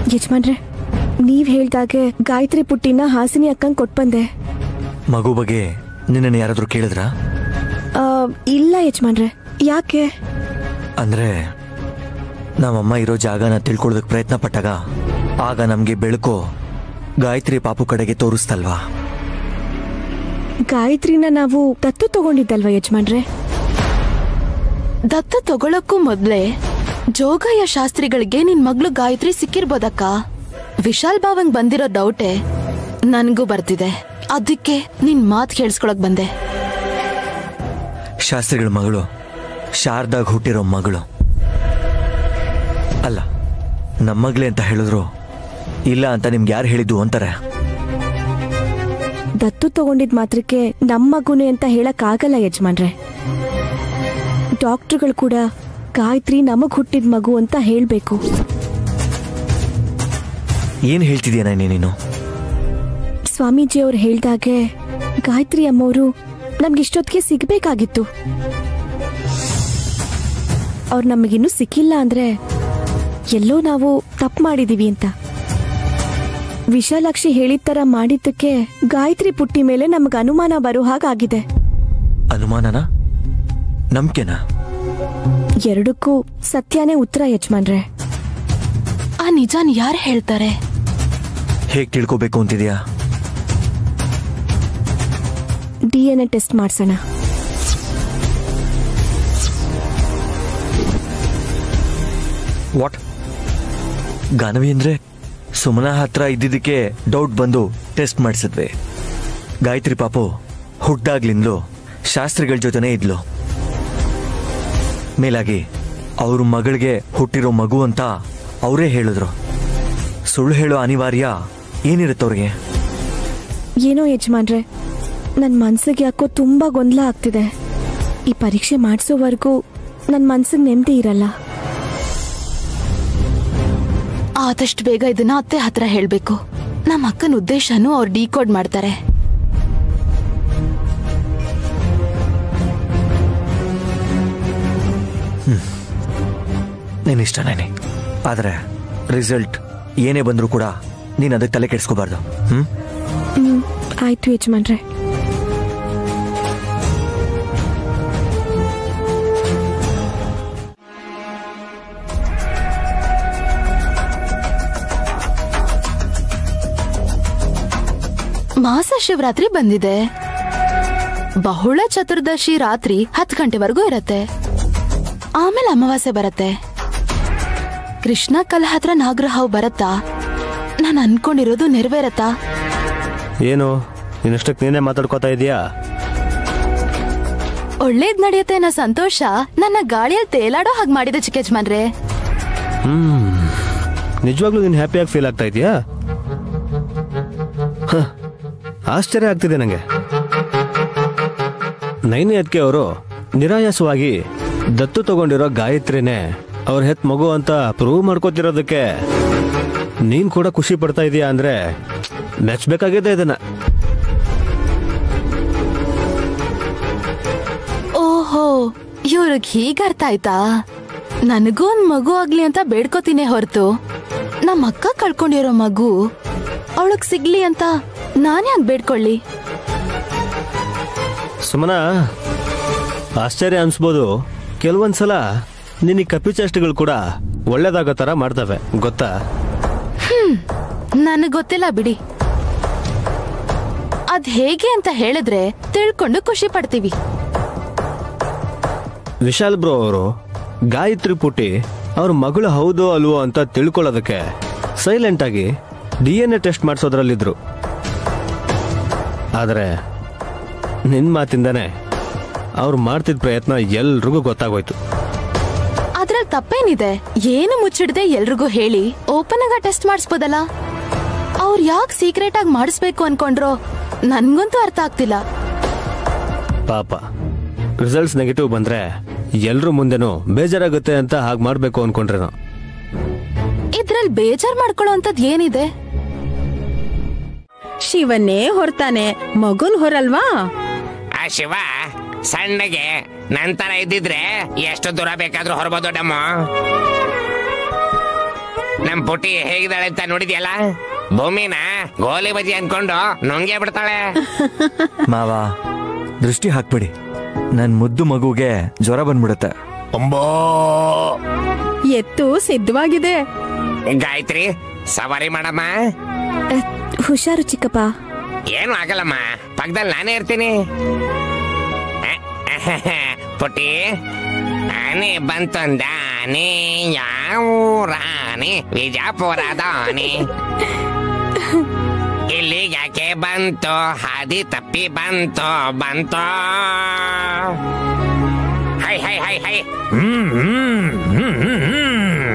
ಯಜಮಾನ್ರೆ ನೀವ್ ಹೇಳ್ದಾಗೆ ಗಾಯತ್ರಿ ಪುಟ್ಟಿನ ಹಾಸಿನಿ ಅಕ್ಕಂಗ್ ಕೊಟ್ ಬಂದೆ ಮಗು ಬಗ್ಗೆ ನಿನ್ನನ್ನು ಯಾರಾದರೂ ಕೇಳಿದ್ರಾ ಆ, ಇಲ್ಲ ಯಜಮಾನ್ರೆ ಯಾಕೆ ಅಂದ್ರೆ ನಮ್ಮಮ್ಮ ಇರೋ ಜಾಗನ ತಿಳ್ಕೊಳ್ಳೋದಕ್ಕೆ ಪ್ರಯತ್ನ ಪಟ್ಟಾಗ ಆಗ ನಮಗೆ ಬೆಳಕು ಗಾಯತ್ರಿ ಪಾಪು ಕಡೆಗೆ ತೋರಿಸ್ತಲ್ವಾ ಗಾಯತ್ರಿನ ನಾವು ದತ್ತು ತಗೊಂಡಿದ್ದಲ್ವಾ ಯಜಮಾನ್ರೆ ದತ್ತ ತಗೊಳಕ್ಕೂ ಮೊದ್ಲೇ ಜೋಗಯ್ಯ ಶಾಸ್ತ್ರಿಗಳಿಗೆ ನಿನ್ ಮಗ್ಳು ಗಾಯತ್ರಿ ಸಿಕ್ಕಿರ್ಬೋದಕ್ಕ ವಿಶಾಲ್ ಬಾವಂಗ್ ಬಂದಿರೋ ಡೌಟೆ ನನ್ಗೂ ಬರ್ತಿದೆ ಅದಕ್ಕೆ ನಿನ್ ಮಾತ್ ಕೇಳಿಸ್ಕೊಳಕ್ ಬಂದೆ ಶಾಸ್ತ್ರಿಗಳ ಮಗಳು ಶಾರದಾಗ ಹುಟ್ಟಿರೋ ಮಗಳು ಅಲ್ಲ ನಮ್ಮಗ್ಲೆ ಅಂತ ಹೇಳಿದ್ರು ಇಲ್ಲ ಅಂತ ನಿಮ್ಗೆ ಯಾರು ಹೇಳಿದ್ದು ಅಂತಾರೆ ದತ್ತು ತಗೊಂಡಿದ್ ಮಾತ್ರಕ್ಕೆ ನಮ್ಮ ಮಗುನೆ ಅಂತ ಹೇಳಕ್ ಆಗಲ್ಲ ಯಜಮಾನ್ರೆ ಡಾಕ್ಟರ್ಗಳು ಕೂಡ ಗಾಯತ್ರಿ ನಮಗ್ ಹುಟ್ಟಿದ ಮಗು ಅಂತ ಹೇಳ್ಬೇಕು ಏನು ಹೇಳ್ತಿದ್ಯಾ ನೀನು ಸ್ವಾಮೀಜಿ ಅವ್ರು ಹೇಳ್ದಾಗೆ ಗಾಯತ್ರಿ ಅಮ್ಮವರು ನಮ್ಗೆ ಇಷ್ಟೊತ್ತಿಗೆ ಸಿಗ್ಬೇಕಾಗಿತ್ತು ಅವ್ರು ನಮಗಿನ್ನೂ ಸಿಕ್ಕಿಲ್ಲ ಅಂದ್ರೆ ಎಲ್ಲೋ ನಾವು ತಪ್ಪು ಮಾಡಿದೀವಿ ಅಂತ ವಿಶಾಲಾಕ್ಷಿ ಹೇಳಿದ ತರ ಮಾಡಿದ್ದಕ್ಕೆ ಗಾಯತ್ರಿ ಪುಟ್ಟಿ ಮೇಲೆ ನಮ್ಗೆ ಅನುಮಾನ ಬರೋ ಹಾಗಾಗಿದೆ ಅನುಮಾನನ ನಂಬಿಕೆನಾ ಎರಡಕ್ಕೂ ಸತ್ಯನೇ ಉತ್ತರ ಯಜಮಾನ್ರೆ ಆ ನಿಜಾನ್ ಯಾರು ಹೇಳ್ತಾರೆ ಹೇಗೆ ತಿಳ್ಕೋಬೇಕು ಅಂತಿದ್ಯಾ ಡಿ ಎನ್ ಎ ಟೆಸ್ಟ್ ಮಾಡ್ಸೋಣ ವಾಟ್ ಗಾನವಿ ಅಂದ್ರೆ ಸುಮನ ಹತ್ರ ಇದ್ದಿದ್ದಕ್ಕೆ ಡೌಟ್ ಬಂದು ಟೆಸ್ಟ್ ಮಾಡಿಸಿದ್ವಿ ಗಾಯತ್ರಿ ಪಾಪು ಹುಟ್ಟಾಗ್ಲಿಂದಲೂ ಶಾಸ್ತ್ರಿಗಳ ಜೊತೆನೇ ಇದ್ಲು ಮೇಲಾಗಿ ಅವ್ರ ಮಗಳಿಗೆ ಹುಟ್ಟಿರೋ ಮಗು ಅಂತ ಅವರೇ ಹೇಳಿದ್ರು ಸುಳ್ಳು ಹೇಳೋ ಅನಿವಾರ್ಯ ಏನಿರುತ್ತೆ ಅವ್ರಿಗೆ ಏನೋ ಯಜಮಾನ್ರೆ ನನ್ನ ಮನ್ಸಿಗೆ ಯಾಕೋ ತುಂಬಾ ಗೊಂದಲ ಆಗ್ತಿದೆ ಈ ಪರೀಕ್ಷೆ ಮಾಡಿಸೋವರೆಗೂ ನನ್ನ ಮನ್ಸಿಗೆ ನೆಮ್ಮದಿ ಇರಲ್ಲ ಆದಷ್ಟು ಬೇಗ ಇದನ್ನ ಅತ್ತೆ ಹತ್ರ ಹೇಳ್ಬೇಕು ನಮ್ಮ ಅಕ್ಕನ ಉದ್ದೇಶನೂ ಅವ್ರು ಡಿಕೋಡ್ ಮಾಡ್ತಾರೆ ನೀನ್ ಇಷ್ಟ ನಾನೇ ಆದರೆ ರಿಸಲ್ಟ್ ಏನೇ ಬಂದರೂ ಕೂಡ ನೀನು ಅದಕ್ಕೆ ತಲೆ ಕೆಡಿಸ್ಕೋಬಾರ್ದು ಹ್ಞೂ ಹ್ಮ್ ಆಯ್ತು ಯಜಮಾನ್ರೆ ಮಾಸ ಶಿವರಾತ್ರಿ ಬಂದಿದೆ ಬಹುಳ ಚತುರ್ದಶಿ ರಾತ್ರಿ ಹತ್ತು ಗಂಟೆವರೆಗೂ ಇರತ್ತೆ ಆಮೇಲೆ ಅಮಾವಾಸ್ಯೆ ಬರತ್ತೆ ಕೃಷ್ಣ ಕಲ್ ಹತ್ರ ನಾಗರಹಾವ್ ಬರತ್ತಾ ನಾನು ಅನ್ಕೊಂಡಿರೋದು ನೆರವೇರತ್ತಾ ಏನು ಇನ್ನಷ್ಟಕ್ಕೆ ನೀನೇ ಮಾತಾಡ್ಕೋತಾ ಇದೀಯಾ ಒಳ್ಳೇದ್ ನಡೆಯುತ್ತೆ ಅನ್ನೋ ಸಂತೋಷ ನನ್ನ ಗಾಳಿಯಲ್ಲಿ ತೇಲಾಡೋ ಹಾಗೆ ಮಾಡಿದೆ ಚಿಕ್ಕಜ್ಮನ್ರೆ ಹ್ಮ್ ನಿಜವಾಗ್ಲೂ ನೀನು ಹ್ಯಾಪಿಯಾಗಿ ಫೀಲ್ ಆಗ್ತಾ ಇದೆಯಾ ಆಶ್ಚರ್ಯ ಆಗ್ತಿದೆ ನನಗೆ ನೈನಿ ಅದಕ್ಕೆ ಅವರು ನಿರಾಯಾಸವಾಗಿ ದತ್ತು ತಗೊಂಡಿರೋ ಗಾಯತ್ರಿನೇ ಅವ್ರ ಹೆತ್ ಮಗು ಅಂತ ಪ್ರೂವ್ ಮಾಡ್ಕೋತಿರೋದಕ್ಕೆ ನೀನ್ ಕೂಡ ಖುಷಿ ಪಡ್ತಾ ಇದೀಯಾ ಅಂದ್ರೆ ಮೆಚ್ಬೇಕಾಗಿದೆ ಇದನ್ನ ಓಹೋ ಇವ್ರಿಗೆ ಹೀಗ ಅರ್ಥ ಆಯ್ತಾ ನನಗೂ ಒಂದ್ ಮಗು ಆಗ್ಲಿ ಅಂತ ಬೇಡ್ಕೋತೀನಿ ಹೊರತು ನಮ್ಮ ಅಕ್ಕ ಕಳ್ಕೊಂಡಿರೋ ಮಗು ಅವಳಗ್ ಸಿಗ್ಲಿ ಅಂತ ನಾನ್ಯಾಕ್ ಬೇಡ್ಕೊಳ್ಳಿ ಸುಮನ ಆಶ್ಚರ್ಯ ಅನ್ಸ್ಬೋದು ಕೆಲವೊಂದ್ಸಲ ನಿನ್ನ ಈ ಕಪಿ ಚೇಷ್ಟೆಗಳು ಕೂಡ ಒಳ್ಳೇದಾಗೋ ಥರ ಮಾಡ್ತವೆ ಗೊತ್ತಾ ನನಗ್ ಗೊತ್ತಿಲ್ಲ ಬಿಡಿ ಅದ್ ಹೇಗೆ ಅಂತ ಹೇಳಿದ್ರೆ ತಿಳ್ಕೊಂಡು ಖುಷಿ ಪಡ್ತೀವಿ ವಿಶಾಲ್ ಬ್ರೋ ಅವರು ಗಾಯತ್ರಿ ಪುಟಿ ಅವ್ರ ಮಗಳು ಹೌದೋ ಅಲ್ವೋ ಅಂತ ತಿಳ್ಕೊಳ್ಳೋದಕ್ಕೆ ಸೈಲೆಂಟ್ ಆಗಿ ಡಿ ಎನ್ ಎ ಟೆಸ್ಟ್ ಮಾಡಿಸೋದ್ರಲ್ಲಿದ್ರು ಆದರೆ ನಿನ್ನ ಮಾತಿಂದನೇ ಅವ್ರು ಮಾಡ್ತಿದ್ದ ಪ್ರಯತ್ನ ಎಲ್ರಿಗೂ ಗೊತ್ತಾಗೋಯ್ತು ಅದ್ರಲ್ಲಿ ತಪ್ಪೇನಿದೆ ಏನು ಮುಚ್ಚಿಡದೆ ಎಲ್ರಿಗೂ ಹೇಳಿ ಓಪನ್ ಆಗ ಟೆಸ್ಟ್ ಮಾಡಿಸ್ಬೋದಲ್ಲ ಅವ್ರು ಯಾಕೆ ಸೀಕ್ರೆಟ್ ಆಗಿ ಮಾಡಿಸ್ಬೇಕು ಅನ್ಕೊಂಡ್ರೋ ನನ್ಗಂತೂ ಅರ್ಥ ಆಗ್ತಿಲ್ಲ ಪಾಪ ರಿಸಲ್ಟ್ಸ್ ನೆಗೆಟಿವ್ ಬಂದ್ರೆ ಎಲ್ರ ಮುಂದೆನೂ ಬೇಜಾರಾಗುತ್ತೆ ಅಂತ ಹಾಗೆ ಮಾಡಬೇಕು ಅನ್ಕೊಂಡ್ರೇನೋ ಇದ್ರಲ್ಲಿ ಬೇಜಾರ್ ಮಾಡ್ಕೊಳ್ಳೋ ಅಂತದ್ ಏನಿದೆ ಶಿವನ್ನೇ ಹೊರ್ತಾನೆ ಮಗುನ್ ಹೊರಲ್ವಾ ಆ ಶಿವ ಸಣ್ಣಗೆ ನಂತರ ಇದ್ದಿದ್ರೆ ಎಷ್ಟು ದೂರ ಬೇಕಾದ್ರೂ ಹೊರಬೋದು ಡಮ್ಮ ನಮ್ ಪುಟಿ ಹೇಗಿದ್ದಾಳೆ ಅಂತ ನೋಡಿದ್ಯಲ್ಲ ಭೂಮಿನ ಗೋಲಿ ಬಜಿ ಅನ್ಕೊಂಡು ನುಂಗೆ ಬಿಡ್ತಾಳೆ ಮಾವ ದೃಷ್ಟಿ ಹಾಕ್ಬಿಡಿ ನನ್ ಮುದ್ದು ಮಗುಗೆ ಜ್ವರ ಬಂದ್ಬಿಡುತ್ತೆ ಅಂಬೋ ಎತ್ತು ಸಿದ್ಧವಾಗಿದೆ ಗಾಯತ್ರಿ ಸವಾರಿ ಮಾಡಮ್ಮ ಅಹ್, ಹುಷಾರು ಚಿಕ್ಕಪ್ಪ ಏನು ಆಗಲ್ಲಮ್ಮ ಪಕ್ಕದಲ್ಲಿ ನಾನೇ ಇರ್ತೀನಿ ಪುಟಿ ಆನೆ ಬಂತೊಂದ ಆನೆ ಯಾವ ಆನೆ ವಿಜಾಪುರದ ಆನೆ ಇಲ್ಲಿ ಯಾಕೆ ಬಂತು ಹಾದಿ ತಪ್ಪಿ ಬಂತು ಬಂತು ಹೈ ಹೈ ಹೈ ಹೈ ಹ್ಮ್ ಹ್ಮ್ ಹ್ಮ್ ಹ್ಮ್ ಹ್ಮ್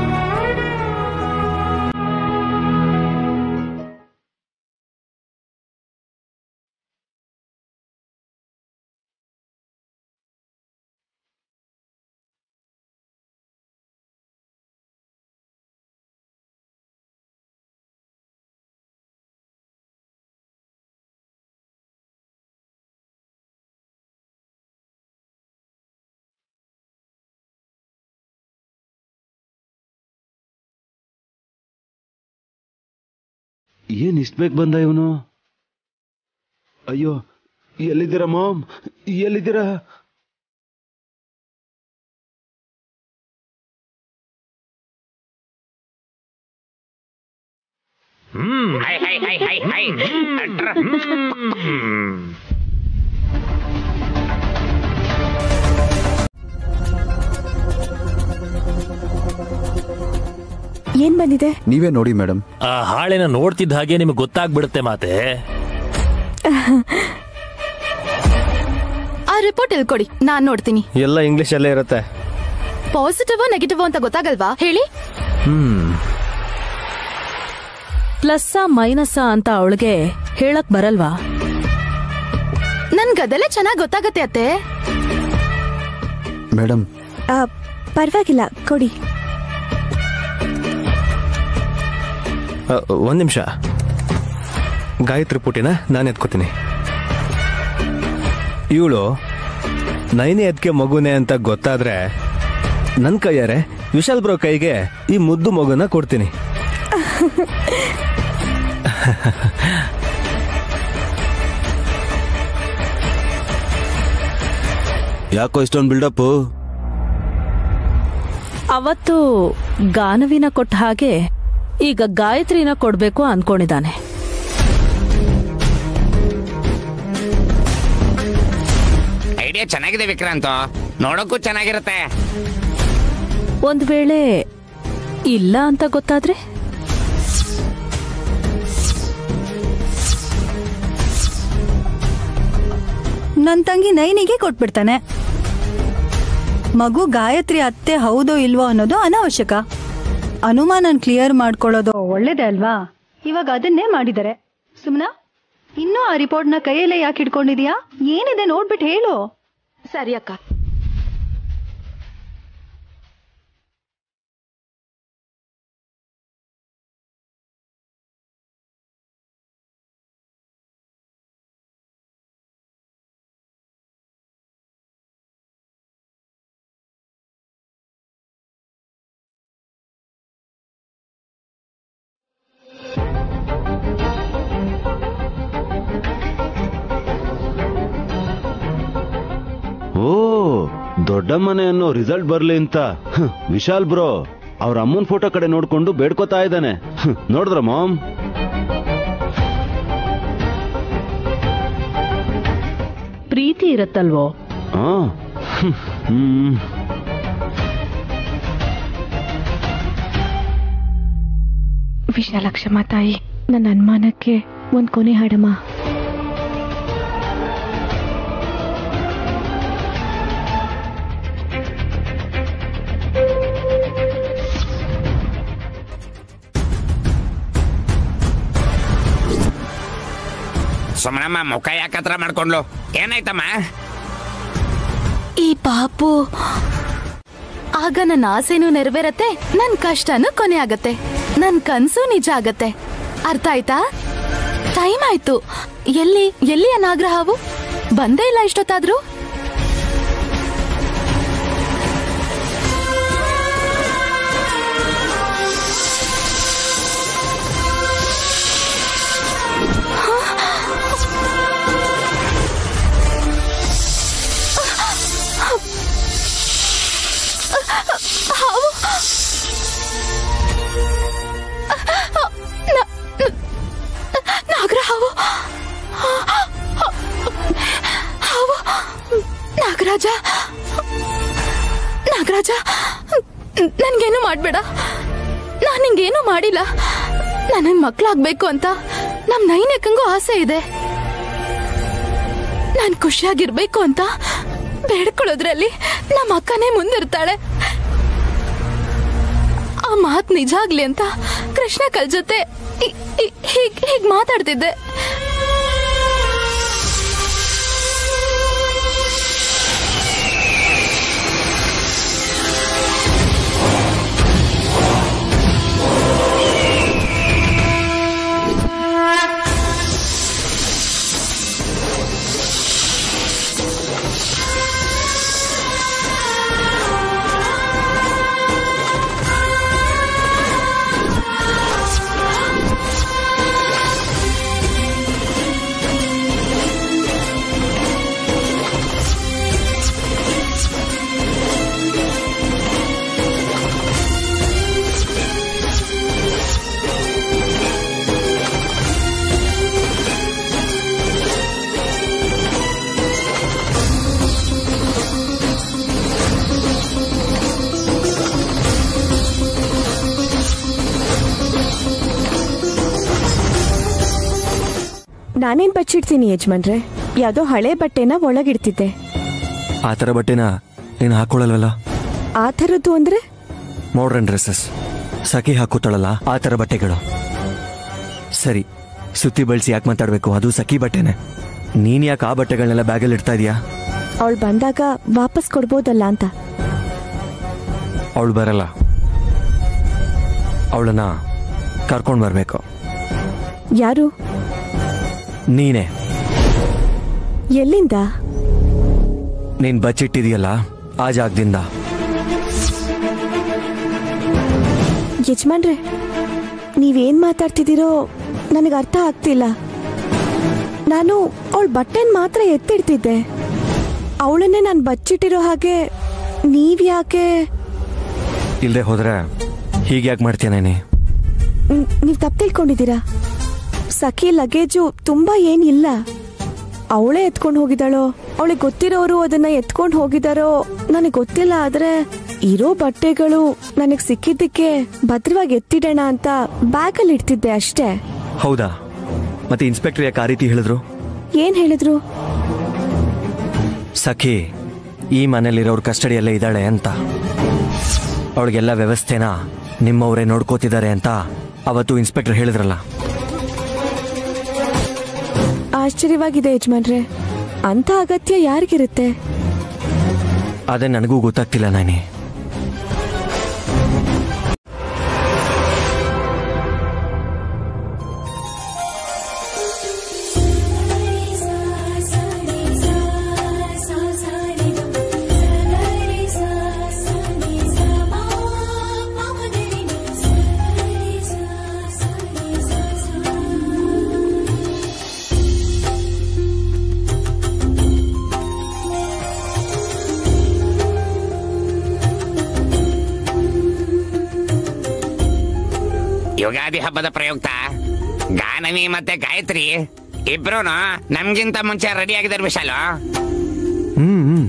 ಏನ್ ಇಷ್ಟ ಬೇಗ ಬಂದ ಇವನು ಅಯ್ಯೋ ಎಲ್ಲಿದ್ದೀರಾ ಮಾಮ್ ಎಲ್ಲಿದ್ದೀರಾ hi hi hi hi hi ಅಟ್ರ ಹ್ಮ್ ಏನ್ ಬಂದಿದೆ ನೀವೇ ನೋಡಿ ಮೇಡಮ್ ಆ ಹಾಳೆನ ನೋಡ್ತಿದ್ದ ಹಾಗೆ ನಿಮಗೆ ಗೊತ್ತಾಗ್ಬಿಡುತ್ತೆ ಮಾತೆ ಆ ರಿಪೋರ್ಟ್ ಇಲ್ಲಿ ಕೊಡಿ ನಾನ್ ನೋಡ್ತೀನಿ ಎಲ್ಲ ಇಂಗ್ಲಿಷಲ್ಲೇ ಇರುತ್ತೆ ಪಾಸಿಟಿವ್ ನೆಗೆಟಿವ್ ಅಂತ ಗೊತ್ತಾಗಲ್ವಾ ಹೇಳಿ ಹ್ಮ್ ಪ್ಲಸ್ಸ ಮೈನಸ್ಸ ಅಂತ ಅವಳಿಗೆ ಹೇಳಕ್ ಬರಲ್ವಾ ನನ್ಗದೆಲ್ಲ ಚೆನ್ನಾಗ್ ಗೊತ್ತಾಗತ್ತೆ ಅತ್ತೆ ಮೇಡಮ್ ಆ, ಪರವಾಗಿಲ್ಲ ಕೊಡಿ ಅ, ಒಂದ್ ನಿಮಿಷ ಗಾಯತ್ರಿ ಪುಟಿನ ನಾನು ಎತ್ಕೋತೀನಿ ಇವಳು ನೈನಿ ಎದ್ಕೆ ಮಗುನೆ ಅಂತ ಗೊತ್ತಾದ್ರೆ ನನ್ನ ಕೈಯಾರೆ ವಿಶಾಲ್ ಬ್ರೋ ಕೈಗೆ ಈ ಮುದ್ದು ಮಗುನ ಕೊಡ್ತೀನಿ ಯಾಕೋ ಇಷ್ಟೊಂದು ಬಿಲ್ಡಪ್ ಅವತ್ತು ಗಾನವಿನ ಕೊಟ್ಟ ಹಾಗೆ ಈಗ ಗಾಯತ್ರಿನ ಕೊಡ್ಬೇಕು ಅನ್ಕೊಂಡಿದ್ದಾನೆ ಐಡಿಯಾ ಚೆನ್ನಾಗಿದೆ ವಿಕ್ರಾಂತ್ ನೋಡೋಕ್ಕೂ ಚೆನ್ನಾಗಿರುತ್ತೆ ಒಂದ್ ವೇಳೆ ಇಲ್ಲ ಅಂತ ಗೊತ್ತಾದ್ರೆ ನನ್ ತಂಗಿ ನೈನಿಗೆ ಕೊಟ್ಬಿಡ್ತಾನೆ ಮಗು ಗಾಯತ್ರಿ ಅತ್ತೆ ಹೌದೋ ಇಲ್ವೋ ಅನ್ನೋದು ಅನಾವಶ್ಯಕ ಅನುಮಾನನ್ ಕ್ಲಿಯರ್ ಮಾಡ್ಕೊಳ್ಳೋದು ಒಳ್ಳೇದೇ ಅಲ್ವಾ ಇವಾಗ ಅದನ್ನೇ ಮಾಡಿದ್ದಾರೆ ಸುಮ್ನಾ ಇನ್ನೂ ಆ ರಿಪೋರ್ಟ್ನ ಕೈಯಲ್ಲೇ ಯಾಕೆ ಇಟ್ಕೊಂಡಿದ್ಯಾ ಏನಿದೆ ನೋಡ್ಬಿಟ್ಟು ಹೇಳು ಸರಿ ಅಕ್ಕ ಓ ದೊಡ್ಡಮ್ಮನೆ ಅನ್ನೋ ರಿಸಲ್ಟ್ ಬರ್ಲಿ ಅಂತ ಹ್ಮ್, ವಿಶಾಲ್ ಬ್ರೋ ಅವ್ರ ಅಮ್ಮನ್ ಫೋಟೋ ಕಡೆ ನೋಡ್ಕೊಂಡು ಬೇಡ್ಕೋತಾ ಇದ್ದಾನೆ ಹ್ಮ್, ನೋಡಿದ್ರ ಮಾಮ್ ಪ್ರೀತಿ ಇರತ್ತಲ್ವೋ ಆ, ಹ್ಮ್, ಹ್ಮ್ ವಿಶಾಲಕ್ಷಮ್ಮ ತಾಯಿ ನನ್ನ ಅನುಮಾನಕ್ಕೆ ಒಂದ್ ಕೊನೆ ಹಾಡಮ್ಮ ಸುಮ್ಮನಮ್ಮ ಮುಖ ಯಾಕತ್ರ ಮಾಡ್ಕೊಂಡ್ಲು ಏನಾಯ್ತಮ್ಮ ಈ ಪಾಪು ಆಗ ನನ್ನ ಆಸೆನೂ ನೆರವೇರತ್ತೆ ನನ್ ಕಷ್ಟನೂ ಕೊನೆ ಆಗತ್ತೆ ನನ್ ಕನ್ಸು ನಿಜ ಆಗತ್ತೆ ಅರ್ಥ ಆಯ್ತಾ ಟೈಮ್ ಆಯ್ತು ಎಲ್ಲಿ ಎಲ್ಲಿ ಆ ನಾಗ್ರಹಾವು ಬಂದೇ ಇಲ್ಲ ಇಷ್ಟೊತ್ತಾದ್ರೂ ನಾಗರಾಜ ನಾಗರಾಜ ನನ್ಗೇನು ಮಾಡ್ಬೇಡ ನಾನ್ ನಿಂಗೇನು ಮಾಡಿಲ್ಲ ನನಗ್ ಮಕ್ಳಾಗ್ಬೇಕು ಅಂತ ನಮ್ ನೈನಕ್ಕಂಗೂ ಆಸೆ ಇದೆ ನಾನ್ ಖುಷಿಯಾಗಿರ್ಬೇಕು ಅಂತ ಬೇಡ್ಕೊಳ್ಳೋದ್ರಲ್ಲಿ ನಮ್ಮ ಅಕ್ಕನೇ ಮುಂದಿರ್ತಾಳೆ ಆ ಮಾತ್ ನಿಜ ಆಗ್ಲಿ ಅಂತ ಕೃಷ್ಣ ಕಲ್ ಜೊತೆ ಹೀ- ಹೀ- ಹೀಗ್ ಹೀಗ್ ಮಾತಾಡ್ತಿದ್ದೆ ನಾನೇನ್ ಬಚ್ಚಿಡ್ತೀನಿ ಯಜಮಾನ್ರೆ ಯಾವ್ದೋ ಹಳೆ ಬಟ್ಟೆನ ಒಳಗಿಡ್ತಿದ್ದೆ ಆ ಥರ ಬಟ್ಟೆನ ನೀನು ಹಾಕೊಳ್ಳಲ್ವಲ್ಲ ಆ ಥರದ್ದು ಅಂದ್ರೆ ಮಾಡರ್ನ್ ಡ್ರೆಸ್ಸಸ್ ಸಖಿ ಹಾಕೋತಾಳಲ್ಲ ಆ ಥರ ಬಟ್ಟೆಗಳು ಸರಿ ಸುತ್ತಿ ಬಳಸಿ ಯಾಕೆ ಮಾತಾಡಬೇಕು ಅದು ಸಖಿ ಬಟ್ಟೆನೆ ನೀನ್ ಯಾಕೆ ಆ ಬಟ್ಟೆಗಳನ್ನೆಲ್ಲ ಬ್ಯಾಗಲ್ಲಿ ಇಡ್ತಾ ಇದೀಯಾ ಅವಳು ಬಂದಾಗ ವಾಪಸ್ ಕೊಡ್ಬೋದಲ್ಲ ಅಂತ ಅವಳು ಬರಲ್ಲ ಅವಳನ್ನ ಕರ್ಕೊಂಡು ಬರಬೇಕು ಯಾರು ನೀನೇ ಎಲ್ಲಿಂದ ನೀನ್ ಬಚ್ಚಿಟ್ಟಿದೆಯಲ್ಲ ಆ ಜಾಗದಿಂದ ಯಜಮಾನ್ರೆ ನೀವೇನ್ ಮಾತಾಡ್ತಿದ್ದೀರೋ ನನಗೆ ಅರ್ಥ ಆಗ್ತಿಲ್ಲ ನಾನು ಅವಳ ಬಟ್ಟೆನ್ ಮಾತ್ರ ಎತ್ತಿಡ್ತಿದ್ದೆ ಅವಳನ್ನೇ ನಾನು ಬಚ್ಚಿಟ್ಟಿರೋ ಹಾಗೆ ನೀವ್ಯಾಕೆ ಇಲ್ಲದೆ ಹೋದ್ರೆ ಹೀಗೆ ಯಾಕೆ ಮಾಡ್ತೀಯ ನೀ ನ್- ನೀವ್ ತಪ್ಪು ತಿಳ್ಕೊಂಡಿದ್ದೀರಾ ಸಖಿ ಲಗೇಜು ತುಂಬಾ ಏನಿಲ್ಲ ಅವಳೇ ಎತ್ಕೊಂಡು ಹೋಗಿದ್ದಾಳೋ ಅವಳಿಗೆ ಗೊತ್ತಿರೋರು ಅದನ್ನ ಎತ್ಕೊಂಡು ಹೋಗಿದಾರೋ ನನಗೆ ಗೊತ್ತಿಲ್ಲ ಆದ್ರೆ ಇರೋ ಬಟ್ಟೆಗಳು ನನಗೆ ಸಿಕ್ಕಿದ್ದಕ್ಕೆ ಭದ್ರವಾಗಿ ಎತ್ತಿಡೋಣ ಅಂತ ಬ್ಯಾಗಲ್ಲಿ ಇಡ್ತಿದ್ದೆ ಅಷ್ಟೇ ಹೌದಾ ಮತ್ತೆ ಇನ್ಸ್ಪೆಕ್ಟರ್ ಯಾಕೆ ಆ ರೀತಿ ಹೇಳಿದ್ರು ಏನ್ ಹೇಳಿದ್ರು ಸಖಿ ಈ ಮನೇಲಿರೋರ್ ಕಸ್ಟಡಿಯಲ್ಲೇ ಇದ್ದಾಳೆ ಅಂತ ಅವಳಿಗೆಲ್ಲ ವ್ಯವಸ್ಥೆನ ನಿಮ್ಮವರೇ ನೋಡ್ಕೋತಿದ್ದಾರೆ ಅಂತ ಅವತ್ತು ಇನ್ಸ್ಪೆಕ್ಟರ್ ಹೇಳಿದ್ರಲ್ಲ ಆಶ್ಚರ್ಯವಾಗಿದೆ ಯಜಮಾನ್ರೆ ಅಂತ ಅಗತ್ಯ ಯಾರಿಗಿರುತ್ತೆ ಅದೇ ನನಗೂ ಗೊತ್ತಾಗ್ತಿಲ್ಲ ನಾನಿ ಯುಗಾದಿ ಹಬ್ಬದ ಪ್ರಯುಕ್ತ ಗಾನವಿ ಮತ್ತೆ ಗಾಯತ್ರಿ ಇಬ್ರು ನಮ್ಗಿಂತ ಮುಂಚೆ ರೆಡಿ ಆಗಿದ್ದಾರೆ ವಿಶಾಲು ಹ್ಮ್ ಹ್ಮ್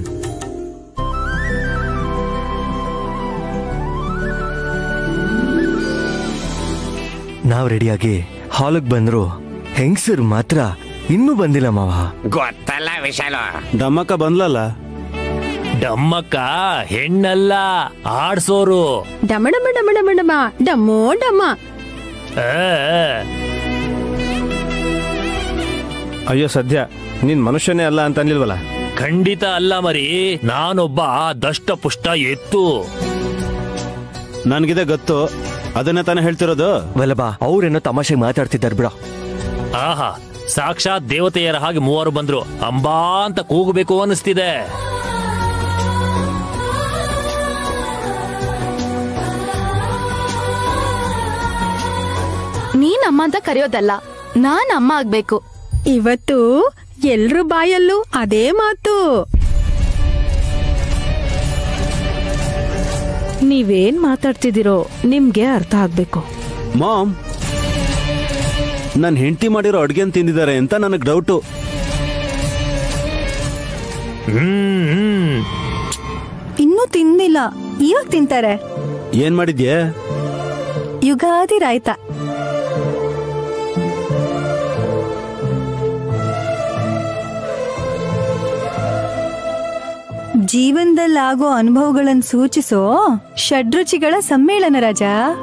ನಾವ್ ರೆಡಿಯಾಗಿ ಹಾಲಿಗೆ ಬಂದ್ರು ಹೆಂಗಸರು ಮಾತ್ರ ಇನ್ನೂ ಬಂದಿಲ್ಲ ಮಾವ ಗೊತ್ತಲ್ಲ ವಿಶಾಲು ಡಮ್ಮಕ್ಕ ಬಂದ್ಲಲ್ಲ ಡಮ್ಮಕ್ಕ ಹೆಣ್ಣಲ್ಲ ಆಡ್ಸೋರು ಡಮ ಡಮ ಡಮ ಡಮ ಡಮ ಡಮ್ಮೋ ಡಮ್ಮ ಆ, ಅಯ್ಯೋ ಸದ್ಯ ನೀನ್ ಮನುಷ್ಯನೇ ಅಲ್ಲ ಅಂತ ಅನ್ಲಿಲ್ವಲ್ಲ ಖಂಡಿತ ಅಲ್ಲ ಮರಿ ನಾನೊಬ್ಬ ದಷ್ಟ ಪುಷ್ಟ ಎತ್ತು ನನ್ಗಿದೆ ಗೊತ್ತು ಅದನ್ನ ತಾನೇ ಹೇಳ್ತಿರೋದು ವಲ್ಲಭ ಅವ್ರೇನೋ ತಮಾಷೆ ಮಾತಾಡ್ತಿದ್ದಾರೆ ಬಿಡ ಆಹಾ ಸಾಕ್ಷಾತ್ ದೇವತೆಯರ ಹಾಗೆ ಮೂವರು ಬಂದ್ರು ಅಂಬಾ ಅಂತ ಕೂಗಬೇಕು ಅನಿಸ್ತಿದೆ ನೀನ್ ಅಮ್ಮ ಅಂತ ಕರೆಯೋದಲ್ಲ ನಾನ್ ಅಮ್ಮ ಆಗ್ಬೇಕು ಇವತ್ತು ಎಲ್ರ ಬಾಯಲ್ಲೂ ಅದೇ ಮಾತು ನೀವೇನ್ ಮಾತಾಡ್ತಿದ್ದೀರೋ ನಿಮ್ಗೆ ಅರ್ಥ ಆಗ್ಬೇಕು ಮಾಮ್ ನನ್ ಹೆಂಡತಿ ಮಾಡಿರೋ ಅಡ್ಗೆನ್ ತಿಂದಿದ್ದಾರೆ ಅಂತ ನನಗ್ ಡೌಟು ಹ್ಮ್ ಹ್ಮ್ ಇನ್ನೂ ತಿಂದಿಲ್ಲ ಇವಾಗ ತಿಂತಾರೆ ಏನ್ ಮಾಡಿದ್ಯೆ ಯುಗಾದಿ ರಾಯ್ತ ಜೀವನದಲ್ಲಾಗೋ ಅನುಭವಗಳನ್ನು ಸೂಚಿಸೋ ಷಡ್ರುಚಿಗಳ ಸಮ್ಮೇಳನ ರಾಜ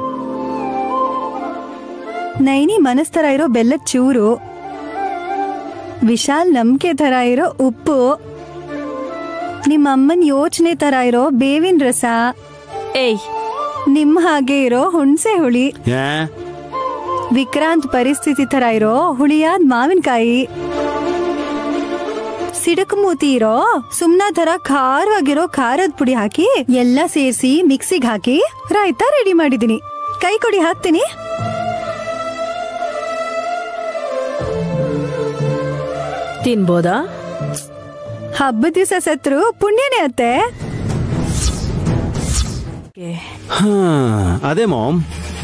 ನೈನಿ ಮನಸ್ ತರ ಇರೋ ಬೆಲ್ಲದ ಚೂರು ವಿಶಾಲ್ ನಂಬಿಕೆ ತರ ಇರೋ ಉಪ್ಪು ನಿಮ್ಮ ಅಮ್ಮನ್ ಯೋಚನೆ ತರ ಇರೋ ಬೇವಿನ ರಸ ಏಯ್ ನಿಮ್ ಹಾಗೆ ಇರೋ ಹುಣಸೆ ಹುಳಿ ಏ ವಿಕ್ರಾಂತ್ ಪರಿಸ್ಥಿತಿ ತರ ಇರೋ ಹುಳಿಯಾದ ಮಾವಿನಕಾಯಿ ಸಿಡಕು ಮೂತಿ ಇರೋ ಸುಮ್ನ ತರ ಖಾರವಾಗಿರೋ ಖಾರದ ಪುಡಿ ಹಾಕಿ ಎಲ್ಲ ಸೇರಿಸಿ ಮಿಕ್ಸಿಗೆ ಹಾಕಿ ರಾಯ್ತ ರೆಡಿ ಮಾಡಿದೀನಿ ಕೈ ಕೊಡಿ ಹಾಕ್ತೀನಿ ತಿನ್ಬೋದಾ ಹಬ್ಬದ ದಿವಸ ಸತ್ರು ಪುಣ್ಯನೇ ಅತ್ತೆ ಹಾ, ಅದೇ ಮಾಮ್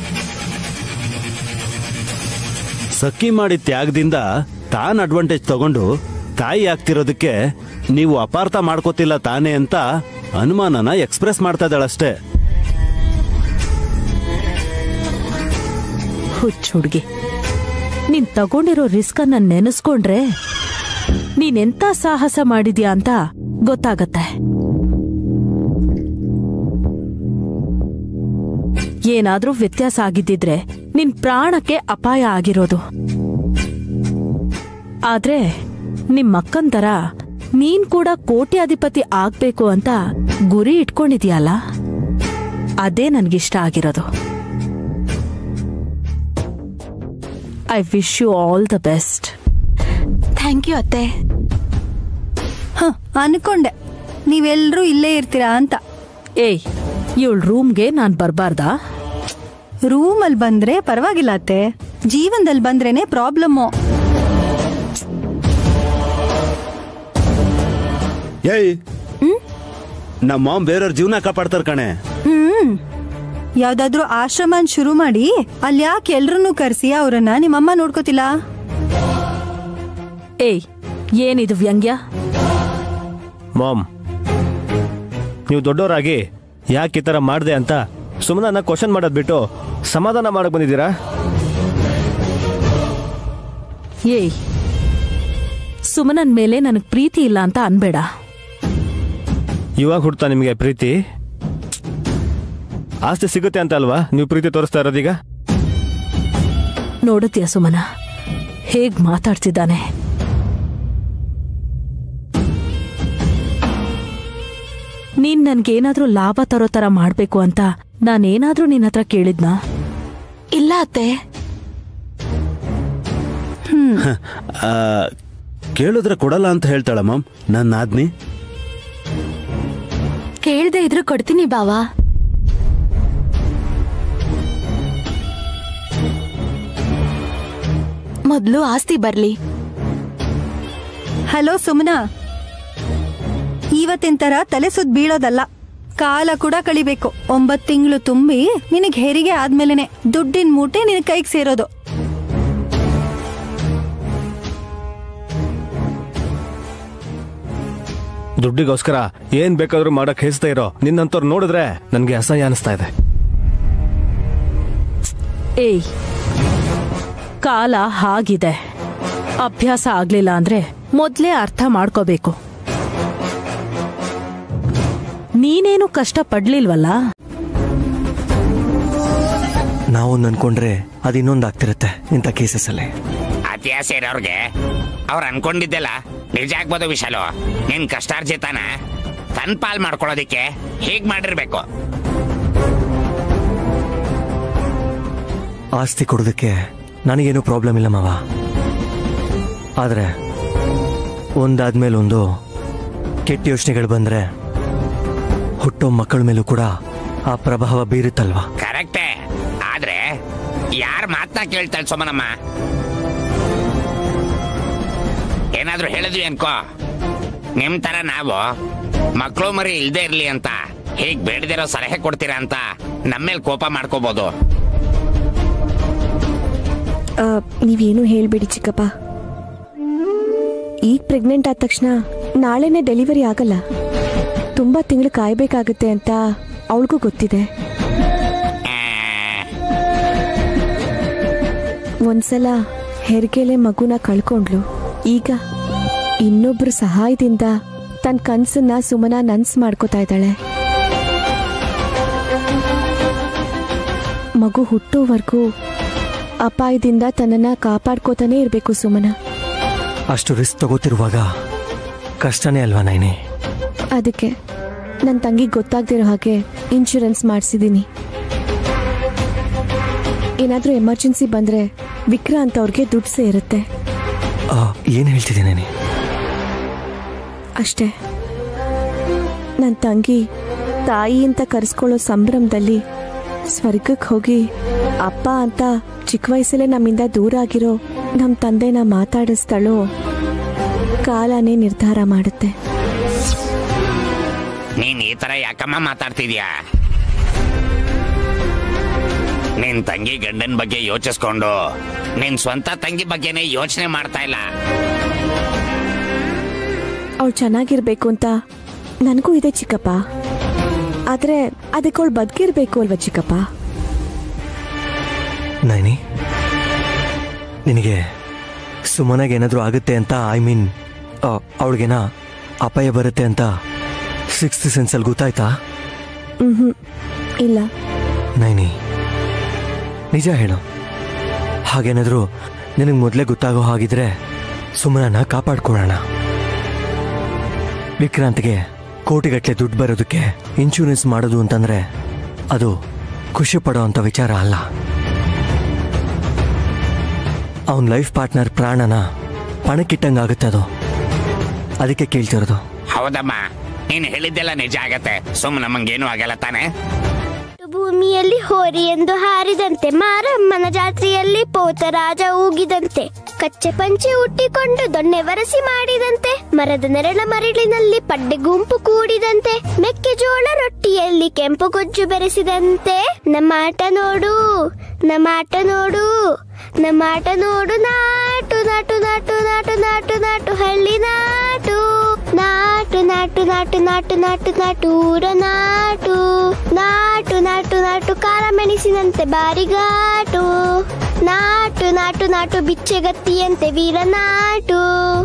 ಸಖಿ ಮಾಡಿದ ತ್ಯಾಗದಿಂದ ತಾನ್ ಅಡ್ವಾಂಟೇಜ್ ತಗೊಂಡು ತಾಯಿ ಆಗ್ತಿರೋದಕ್ಕೆ ನೀವು ಅಪಾರ್ಥ ಮಾಡ್ಕೋತಿಲ್ಲ ತಾನೇ ಅಂತ ಅನುಮಾನನ ಎಕ್ಸ್ಪ್ರೆಸ್ ಮಾಡ್ತಾ ಇದ್ದಾಳಷ್ಟೇ ಹುಚ್ಚ ಹುಡ್ಗಿ ನೀನ್ ತಗೊಂಡಿರೋ ರಿಸ್ಕ್ ಅನ್ನ ನೆನೆಸ್ಕೊಂಡ್ರೆ ನೀನೆಂತ ಸಾಹಸ ಮಾಡಿದ್ಯಾ ಅಂತ ಗೊತ್ತಾಗತ್ತೆ ಏನಾದ್ರೂ ವ್ಯತ್ಯಾಸ ಆಗಿದ್ದಿದ್ರೆ ನಿನ್ ಪ್ರಾಣಕ್ಕೆ ಅಪಾಯ ಆಗಿರೋದು ಆದ್ರೆ ನಿಮ್ಮಕ್ಕನ್ ತರ ನೀನ್ ಕೂಡ ಕೋಟ್ಯಾಧಿಪತಿ ಆಗ್ಬೇಕು ಅಂತ ಗುರಿ ಇಟ್ಕೊಂಡಿದ್ಯಲ್ಲ ಅದೇ ನನ್ಗಿಷ್ಟ ಆಗಿರೋದು I wish you all the best thank you ಅತ್ತೆ ಹ ಅನ್ಕೊಂಡೆ ನೀವೆಲ್ರೂ ಇಲ್ಲೇ ಇರ್ತೀರಾ ಅಂತ ಏಯ್ ಇವಳ ರೂಮ್ಗೆ ನಾನ್ ಬರ್ಬಾರ್ದಾ ರೂಮಲ್ಲಿ ಬಂದ್ರೆ ಪರವಾಗಿಲ್ಲ ಅತ್ತೆ ಜೀವನದಲ್ಲಿ ಬಂದ್ರೇನೆ ಪ್ರಾಬ್ಲಮ್ಮು ಏಯ್ ನಮ್ಮ ಮಾಮ್ ಬೇರೆಯವ್ರ ಜೀವನ ಕಾಪಾಡ್ತಾರ ಕಣೆ ಹ್ಮ್ ಯಾವ್ದಾದ್ರೂ ಆಶ್ರಮನ್ ಶುರು ಮಾಡಿ ಅಲ್ಲಿ ಯಾಕೆ ಎಲ್ರನ್ನೂ ಕರ್ಸಿ ಅವ್ರನ್ನ ನಿಮ್ಮಮ್ಮ ನೋಡ್ಕೋತಿಲ್ಲ ಏಯ್ ಏನಿದು ವ್ಯಂಗ್ಯ ಮಾಮ್ ನೀವು ದೊಡ್ಡವರಾಗಿ ಯಾಕೆ ಈ ಥರ ಮಾಡಿದೆ ಅಂತ ಸುಮ್ಮನೆ ಕ್ವಶನ್ ಮಾಡೋದು ಬಿಟ್ಟು ಸಮಾಧಾನ ಮಾಡಕ್ ಬಂದಿದ್ದೀರಾ ಏಯ್ ಸುಮನನ್ ಮೇಲೆ ನನಗ್ ಪ್ರೀತಿ ಇಲ್ಲ ಅಂತ ಅನ್ಬೇಡ ಇವಾಗ ಹುಡ್ತಾ ನಿಮಗೆ ಪ್ರೀತಿ ಆಸ್ತಿ ಸಿಗುತ್ತೆ ಅಂತ ಅಲ್ವಾ ನೀವು ಪ್ರೀತಿ ತೋರಿಸ್ತಾ ಇರೋದೀಗ ನೋಡುತ್ತೀಯ ಸುಮನ ಹೇಗ್ ಮಾತಾಡ್ತಿದ್ದಾನೆ ನೀನ್ ನನ್ಗೇನಾದ್ರೂ ಲಾಭ ತರೋ ತರ ಮಾಡ್ಬೇಕು ಅಂತ ನಾನೇನಾದ್ರೂ ನಿನ್ನ ಹತ್ರ ಕೇಳಿದ್ನಾ ಇಲ್ಲ ಅತ್ತೆ ಆ, ಕೇಳಿದ್ರೆ ಕೊಡಲ್ಲ ಅಂತ ಹೇಳ್ತಾಳ ಮಾಮ್ ನನ್ನ ಆದ್ನಿ ಕೇಳ್ದೆ ಇದ್ರು ಕೊಡ್ತೀನಿ ಬಾವಾ ಮೊದ್ಲು ಆಸ್ತಿ ಬರ್ಲಿ ಹಲೋ ಸುಮನಾ ಇವತ್ತಿನ ತರ ತಲೆ ಸುದ್ ಬೀಳೋದಲ್ಲ ಕಾಲ ಕೂಡ ಕಳಿಬೇಕು ಒಂಬತ್ ತಿಂಗಳು ತುಂಬಿ ನಿನಗ್ ಹೆರಿಗೆ ಆದ್ಮೇಲೆನೆ ದುಡ್ಡಿನ ಮೂಟೆ ನಿನ್ ಕೈಗೆ ಸೇರೋದು ದುಡ್ಡಿಗೋಸ್ಕರ ಏನ್ ಬೇಕಾದ್ರೂ ಮಾಡಕ್ ಹೆಸ್ತಾ ಇರೋ ನಿನ್ನಂತವ್ರು ನೋಡಿದ್ರೆ ನನ್ಗೆ ಅಸಹ್ಯ ಅನಿಸ್ತಾ ಇದೆ ಏಯ್ ಕಾಲ ಹಾಗಿದೆ ಅಭ್ಯಾಸ ಆಗ್ಲಿಲ್ಲ ಅಂದ್ರೆ ಮೊದ್ಲೇ ಅರ್ಥ ಮಾಡ್ಕೋಬೇಕು ನೀನೇನು ಕಷ್ಟ ಪಡ್ಲಿಲ್ವಲ್ಲ ನಾವು ಅನ್ಕೊಂಡ್ರೆ ಅದು ಇನ್ನೊಂದು ಆಗ್ತಿರುತ್ತೆ ಇಂಥ ಕೇಸಸ್ಸಲ್ಲಿ ಅತ್ಯಾಸ ಇರೋರ್ಗೆ ಅವ್ರು ಅನ್ಕೊಂಡಿದ್ದೆಲ್ಲ ನಿಜ ಆಗ್ಬೋದು ವಿಶಾಲು ನಿನ್ ಕಷ್ಟಾರ್ಜಿತಾನ ತನ್ ಪಾಲ್ ಮಾಡ್ಕೊಳ್ಳೋದಿಕ್ಕೆ ಹೀಗ್ ಮಾಡಿರ್ಬೇಕು ಆಸ್ತಿ ಕೊಡೋದಕ್ಕೆ ನನಗೇನು ಪ್ರಾಬ್ಲಮ್ ಇಲ್ಲ ಮಾವ ಆದರೆ ಒಂದಾದ್ಮೇಲೆ ಒಂದು ಕೆಟ್ಟ ಯೋಚನೆಗಳು ಬಂದರೆ ಹುಟ್ಟೋ ಮಕ್ಕಳ ಮೇಲೂ ಕೂಡ ಆ ಪ್ರಭಾವ ಬೀರುತ್ತಲ್ವಾ ಕರೆಕ್ಟೇ ಆದ್ರೆ ಯಾರ ಮಾತನ್ನ ಕೇಳ್ತಾಳೆ ಸೋಮನಮ್ಮ ಏನಾದ್ರೂ ಹೇಳಿದ್ವಿ ಅನ್ಕೋ ನಿಮ್ ತರ ನಾವು ಮಕ್ಕಳು ಮರಿ ಇಲ್ದೇ ಇರ್ಲಿ ಅಂತ ಹೀಗ್ ಬೇಡದಿರೋ ಸಲಹೆ ಕೊಡ್ತೀರಾ ಅಂತ ನಮ್ಮೇಲ್ ಕೋಪ ಮಾಡ್ಕೋಬಹುದು ಆ, ನೀವೇನು ಹೇಳ್ಬೇಡಿ ಚಿಕ್ಕಪ್ಪ ಈಗ ಪ್ರೆಗ್ನೆಂಟ್ ಆದ ತಕ್ಷಣ ನಾಳೆನೆ ಡೆಲಿವರಿ ಆಗಲ್ಲ ತುಂಬಾ ತಿಂಗಳು ಕಾಯ್ಬೇಕಾಗತ್ತೆ ಅಂತ ಅವಳಿಗೂ ಗೊತ್ತಿದೆ ಒಂದ್ಸಲ ಹೆರಿಗೆಲೆ ಮಗುನ ಕಳ್ಕೊಂಡ್ಲು ಈಗ ಇನ್ನೊಬ್ರ ಸಹಾಯದಿಂದ ತನ್ನ ಕನ್ಸನ್ನ ಸುಮನ ನನ್ಸ್ ಮಾಡ್ಕೋತಾ ಇದ್ದಾಳೆ ಮಗು ಹುಟ್ಟೋವರೆಗೂ ಅಪಾಯದಿಂದ ತನ್ನನ್ನ ಕಾಪಾಡ್ಕೋತಾನೆ ಇರ್ಬೇಕು ಸುಮನ ಅಷ್ಟು ರಿಸ್ಕ್ ತಗೋತಿರುವಾಗ ಕಷ್ಟನೇ ಅಲ್ವಾ ನೈನಿ ಅದಕ್ಕೆ ನನ್ನ ತಂಗಿ ಗೊತ್ತಾಗ್ದಿರೋ ಹಾಗೆ ಇನ್ಶೂರೆನ್ಸ್ ಮಾಡಿಸಿದ್ದೀನಿ ಏನಾದ್ರೂ ಎಮರ್ಜೆನ್ಸಿ ಬಂದ್ರೆ ವಿಕ್ರಾಂತ್ ಅವ್ರಿಗೆ ದುಡ್ಡು ಸೇರುತ್ತೆ ಆ, ಏನ್ ಹೇಳ್ತಿದ್ದೀನಿ ನೈನಿ ಅಷ್ಟೇ ನನ್ನ ತಂಗಿ ತಾಯಿ ಅಂತ ಕರೆಸ್ಕೊಳ್ಳೋ ಸಂಭ್ರಮದಲ್ಲಿ ಸ್ವರ್ಗಕ್ಕೆ ಹೋಗಿ ಅಪ್ಪ ಅಂತ ಚಿಕ್ಕ ವಯಸ್ಸಲ್ಲೇ ನಮ್ಮಿಂದ ದೂರ ಆಗಿರೋ ನಮ್ಮ ತಂದೆನ ಮಾತಾಡಿಸ್ತಾಳೋ ಕಾಲನೇ ನಿರ್ಧಾರ ಮಾಡುತ್ತೆ ನೀನ್ ಈ ತರ ಯಾಕಮ್ಮ ಮಾತಾಡ್ತಿದ್ಯಾ ನಿನ್ ತಂಗಿ ಗಂಡನ್ ಬಗ್ಗೆ ಯೋಚಿಸ್ಕೊಂಡು ನಿನ್ ಸ್ವಂತ ತಂಗಿ ಬಗ್ಗೆನೇ ಯೋಚನೆ ಮಾಡ್ತಾ ಇಲ್ಲ ಅವಳು ಚೆನ್ನಾಗಿರ್ಬೇಕು ಅಂತ ನನಗೂ ಇದೆ ಚಿಕ್ಕಪ್ಪ ಆದ್ರೆ ಅದಕ್ಕೆ ಅವಳು ಬದುಕಿರ್ಬೇಕು ಅಲ್ವಾ ಚಿಕ್ಕಪ್ಪ ನೈನಿ ನಿನಗೆ ಸುಮನಾಗ ಏನಾದರೂ ಆಗುತ್ತೆ ಅಂತ ಐ ಮೀನ್ ಅವಳಿಗೇನ ಅಪಾಯ ಬರುತ್ತೆ ಅಂತ ಸಿಕ್ಸ್ತ್ ಸೆನ್ಸಲ್ಲಿ ಗೊತ್ತಾಯ್ತಾ ಹ್ಮ್ ಇಲ್ಲ ನೈನಿ ನಿಜ ಹೇಳು ಹಾಗೇನಾದರೂ ನಿನಗೆ ಮೊದಲೇ ಗೊತ್ತಾಗೋ ಹಾಗಿದ್ರೆ ಸುಮನನ್ನ ಕಾಪಾಡ್ಕೊಳ್ಳೋಣ ವಿಕ್ರಾಂತ್ಗೆ ಕೋಟಿಗಟ್ಟಲೆ ದುಡ್ಡು ಬರೋದಕ್ಕೆ ಇನ್ಶೂರೆನ್ಸ್ ಮಾಡೋದು ಅಂತಂದ್ರೆ ಅದು ಖುಷಿ ಪಡೋ ಅಂತ ವಿಚಾರ ಅಲ್ಲ ಅವನ ಲೈಫ್ ಪಾರ್ಟ್ನರ್ ಪ್ರಾಣನ ಪಣಕ್ಕಿಟ್ಟಂಗಾಗುತ್ತೆ ಅದು ಅದಕ್ಕೆ ಕೇಳ್ತಿರೋದು ಹೌದಮ್ಮ ನೀನ್ ಹೇಳಿದ್ದೆಲ್ಲ ನಿಜ ಆಗತ್ತೆ ಸುಮ್ ನಮಗೇನು ಆಗಲ್ಲ ತಾನೆ ಭೂಮಿಯಲ್ಲಿ ಹೋರಿ ಎಂದು ಹಾರಿದಂತೆ ಮಾರಮ್ಮನ ಜಾತ್ರೆಯಲ್ಲಿ ಪೋತರಾಜ ಊಗಿದಂತೆ ಕಚ್ಚೆ ಪಂಚೆ ಹುಟ್ಟಿಕೊಂಡು ದೊಣ್ಣೆ ವರಸಿ ಮಾಡಿದಂತೆ ಮರದ ನೆರಳ ಮರಳಿನಲ್ಲಿ ಪಡ್ಡೆ ಗುಂಪು ಕೂಡಿದಂತೆ ಮೆಕ್ಕೆಜೋಳ ರೊಟ್ಟಿಯಲ್ಲಿ ಕೆಂಪು ಗೊಜ್ಜು ಬೆರೆಸಿದಂತೆ ನಮ್ಮ ಆಟ ನೋಡು ನಮ್ಮ ಆಟ ನೋಡು ನಮ್ಮ ಆಟ ನೋಡು ನಾಟು ನಾಟು ನಾಟು ನಾಟು ನಾಟು ನಾಟು ಹಳ್ಳಿ ನಾಟು ನಾಟು ನಾಟು ನಾಟು ನಾಟು ನಾಟು ನಾಟು ಊರ ನಾಟು ನಾಟು ನಾಟು ನಾಟು ಕಾರ ಮೆಣಸಿನಂತೆ ಬಾರಿಗಾಟು ನಾಟು ನಾಟು ನಾಟು ಬಿಚ್ಚೆಗತ್ತಿಯಂತೆ ವೀರ ನಾಟು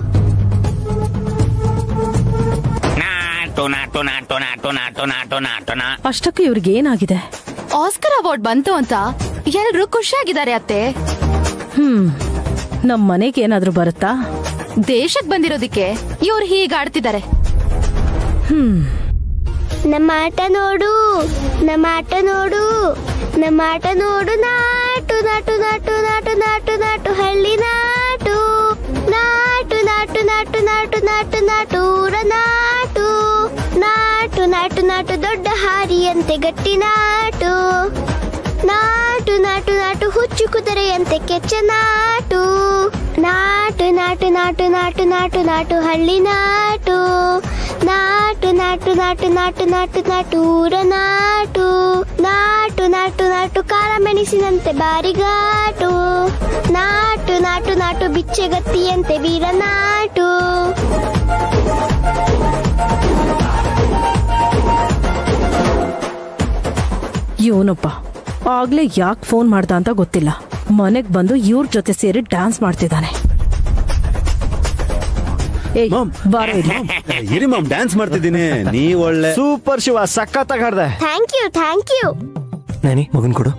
ನಾಟು ನಾಟು ನಾಟು ನಾಟು ನಾಟು ನಾಟು ನಾಟು ನಾ ಅಷ್ಟಕ್ಕೂ ಇವ್ರಿಗೆ ಏನಾಗಿದೆ ಆಸ್ಕರ್ ಅವಾರ್ಡ್ ಬಂತು ಅಂತ ಎಲ್ರು ಖುಷಿಯಾಗಿದ್ದಾರೆ ಅತ್ತೆ ಹ್ಮ್ ನಮ್ ಮನೆಗೆ ಏನಾದ್ರೂ ಬರುತ್ತಾ ದೇಶಕ್ ಬಂದಿರೋದಿಕ್ಕೆ ಇವ್ರು ಹೀಗಾಡ್ತಿದ್ದಾರೆ ಹ್ಮ್ ನಮ್ಮ ಆಟ ನೋಡು ನಮ್ಮ ಆಟ ನೋಡು ನಮ್ಮ ಆಟ ನೋಡು ನಾಟು ನಾಟು ನಾಟು ನಾಟು ನಾಟು ನಾಟು ಹಳ್ಳಿ ನಾಟು ನಾಟು ನಾಟು ನಾಟು ನಾಟು ನಾಟು ನಾಟು ಊರ ನಾಟು ನಾಟು ನಾಟು ನಾಟು ದೊಡ್ಡ ಹಾರಿಯಂತೆ ಗಟ್ಟಿ ನಾಟು ನಾಟು ನಾಟು ನಾಟು ಹುಚ್ಚು ಕುದುರೆಯಂತೆ ಕೆಚ್ಚ ನಾಟು ನಾಟು ನಾಟು ನಾಟು ನಾಟು ನಾಟು ನಾಟು ಹಳ್ಳಿ ನಾಟು ನಾಟು ನಾಟು ನಾಟು ನಾಟು ನಾಟು ನಾಟು ಊರ ನಾಟು ನಾಟು ನಾಟು ನಾಟು ಕಾರ ಮೆಣಸಿನಂತೆ ಬಾರಿಗಾಟು ನಾಟು ನಾಟು ನಾಟು ಬಿಚ್ಚೆಗತ್ತಿಯಂತೆ ವೀರ ನಾಟು ಇವನಪ್ಪ ಆಗ್ಲೇ ಯಾಕೆ ಫೋನ್ ಮಾಡ್ದ ಅಂತ ಗೊತ್ತಿಲ್ಲ ಮನೆಗ್ ಬಂದು ಇವ್ರ ಜೊತೆ ಸೇರಿ ಡ್ಯಾನ್ಸ್ ಮಾಡ್ತಿದ್ದಾನೆ ಏಯ್ ಬಾರ ಇಲ್ಲಿ. ಇರಿ ಮಾಮ್ ಡ್ಯಾನ್ಸ್ ಮಾಡ್ತಿದ್ದೀನಿ ನೀ ಒಳ್ಳೆ ಸೂಪರ್ ಶಿವ ಸಖತ್ತಾಗಿ ಹಾಡ್ದೆ ಥ್ಯಾಂಕ್ ಯು ಥ್ಯಾಂಕ್ ಯು ನೈನಿ ಮಗನ್ ಕೊಡು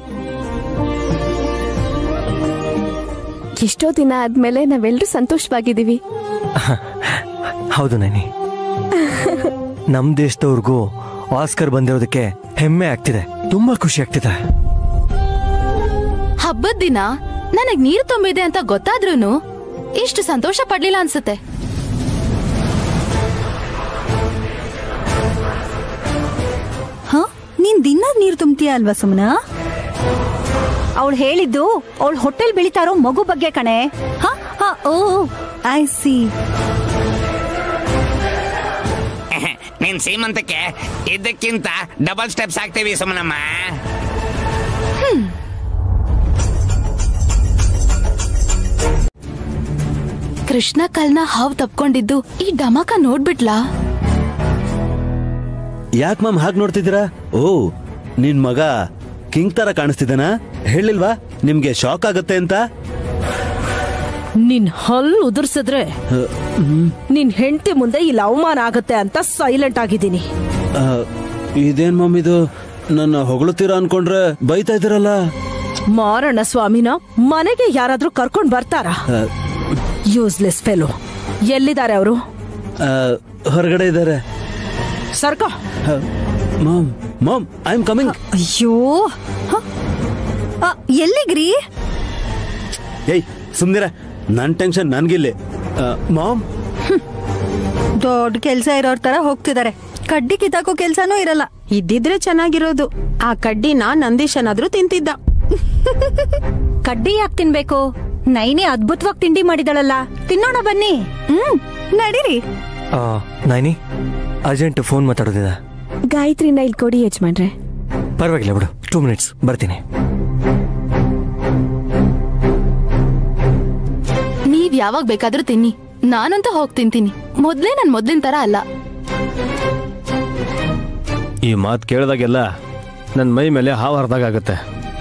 ಎಷ್ಟೋ ದಿನ ಆದ್ಮೇಲೆ ನಾವೆಲ್ಲರೂ ಸಂತೋಷವಾಗಿದ್ದೀವಿ ಹೌದು ನೈನಿ ನಮ್ ದೇಶದವ್ರಿಗೂ ಆಸ್ಕರ್ ಬಂದಿರೋದಕ್ಕೆ ಹೆಮ್ಮೆ ಆಗ್ತಿದೆ ತುಂಬಾ ಖುಷಿ ಆಗ್ತಿದೆ ಹಬ್ಬದ ದಿನ ನನಗ್ ನೀರು ತುಂಬಿದೆ ಅಂತ ಗೊತ್ತಾದ್ರೂನು ಇಷ್ಟು ಸಂತೋಷ ಪಡ್ಲಿಲ್ಲ ಅನ್ಸುತ್ತೆ ಹ ನೀನ್ ದಿನ ನೀರ್ ತುಂಬ್ತೀಯ ಅಲ್ವಾ ಸುಮ್ನ ಅವಳು ಹೇಳಿದ್ದು ಅವಳು ಹೊಟ್ಟೆಲ್ ಬೆಳಿತಾ ಇರೋ ಮಗು ಬಗ್ಗೆ ಕಣೆ ಹ ಹ ಓ ಐ ಸಿ ನಿನ್ ಸೀಮಂತಕ್ಕೆ ಇದಕ್ಕಿಂತ ಡಬಲ್ ಸ್ಟೆಪ್ಸ್ ಹಾಕ್ತೀವಿ ಸುಮ್ಮನಮ್ಮ ಕೃಷ್ಣ ಕಲ್ನ ಹಾವ್ ತಪ್ಕೊಂಡಿದ್ದು ಈ ಡಮಕ ನೋಡ್ಬಿಟ್ಲಾ ಯಾಕೆ ಮ್ಯಾಮ್ ಹಾಗೆ ನೋಡ್ತಿದ್ದೀರಾ ಓ ನಿನ್ ಮಗ ಕಿಂಗ್ ತರ ಕಾಣಿಸ್ತಿದ್ದಾನ ಹೇಳಿಲ್ವಾ ನಿಮ್ಗೆ ಶಾಕ್ ಆಗತ್ತೆ ಅಂತ ನಿನ್ ಹಲ್ಲು ಉದುರ್ಸಿದ್ರೆ ಅ, ಹ್ಮ್. ನಿನ್ ಹೆಂಡತಿ ಮುಂದೆ ಇಲ್ಲಿ ಅವಮಾನ ಆಗತ್ತೆ ಅಂತ ಸೈಲೆಂಟ್ ಆಗಿದ್ದೀನಿ ಆ, ಇದೇನ್ ಮಮ್ ಇದು ನನ್ನ ಹೊಗಳುತ್ತೀರಾ ಅನ್ಕೊಂಡ್ರೆ ಬೈತಾ ಇದ್ದೀರಲ್ಲ ಮಾರಣ್ಣ ಸ್ವಾಮಿನ ಮನೆಗೆ ಯಾರಾದ್ರೂ ಕರ್ಕೊಂಡ್ ಬರ್ತಾರಾ ಆ, ಯೂಸ್ಲೆಸ್ ಫೆಲೋ ಎಲ್ಲಿದ್ದಾರೆ ಅವರು ಆ, ಹೊರಗಡೆ ಇದ್ದಾರೆ ಸರ್ಕ ma'am ma'am I am coming ಅಯ್ಯೋ ಹ? ಆ, ಎಲ್ಲಿಗ್ರಿ ಏಯ್ ಸುಮ್ನಿರ ನನ್ ಟೆನ್ಷನ್ ನನ್ಗಿಲ್ಲಿ ಮಾಮ್ ದೊಡ್ಡ ಕೆಲ್ಸ ಇರೋರ್ ತರ ಹೋಗ್ತಿದ್ದಾರೆ ಕಡ್ಡಿ ಕಿತ್ತಾಕೋ ಕೆಲ್ಸನೂ ಇರಲ್ಲ ಇದ್ದಿದ್ರೆ ಚೆನ್ನಾಗಿರೋದು ಆ ಕಡ್ಡಿನ ನಂದೀಶ್ ಏನಾದ್ರೂ ತಿಂತಿದ್ದ ಕಡ್ಡಿ ಯಾಕೆ ತಿನ್ಬೇಕು ನೈನಿ ಅದ್ಭುತವಾಗಿ ತಿಂಡಿ ಮಾಡಿದಳಲ್ಲ ತಿನ್ನೋಣ ಬನ್ನಿ ಹ್ಮ್ ನಡೀರಿ ಆ, ನೈನಿ ಅರ್ಜೆಂಟ್ ಫೋನ್ ಮಾತಾಡೋದಿದೆ ಗಾಯತ್ರಿನ ಇಲ್ಲಿ ಕೊಡಿ ಯಜಮಾನ್ರೆ ಪರವಾಗಿಲ್ಲ ಬಿಡು ಟೂ ಮಿನಿಟ್ಸ್ ಬರ್ತೀನಿ ನೀವ್ ಯಾವಾಗ ಬೇಕಾದ್ರೂ ತಿನ್ನಿ ನಾನಂತೂ ಹೋಗ್ ತಿಂತೀನಿ ಮೊದ್ಲೇ ನನ್ ಮೊದ್ಲಿನ ತರ ಅಲ್ಲ ಈ ಮಾತು ಕೇಳಿದಾಗೆಲ್ಲ ನನ್ನ ಮೈ ಮೇಲೆ ಹಾವು ಹರಿದಾಗತ್ತೆ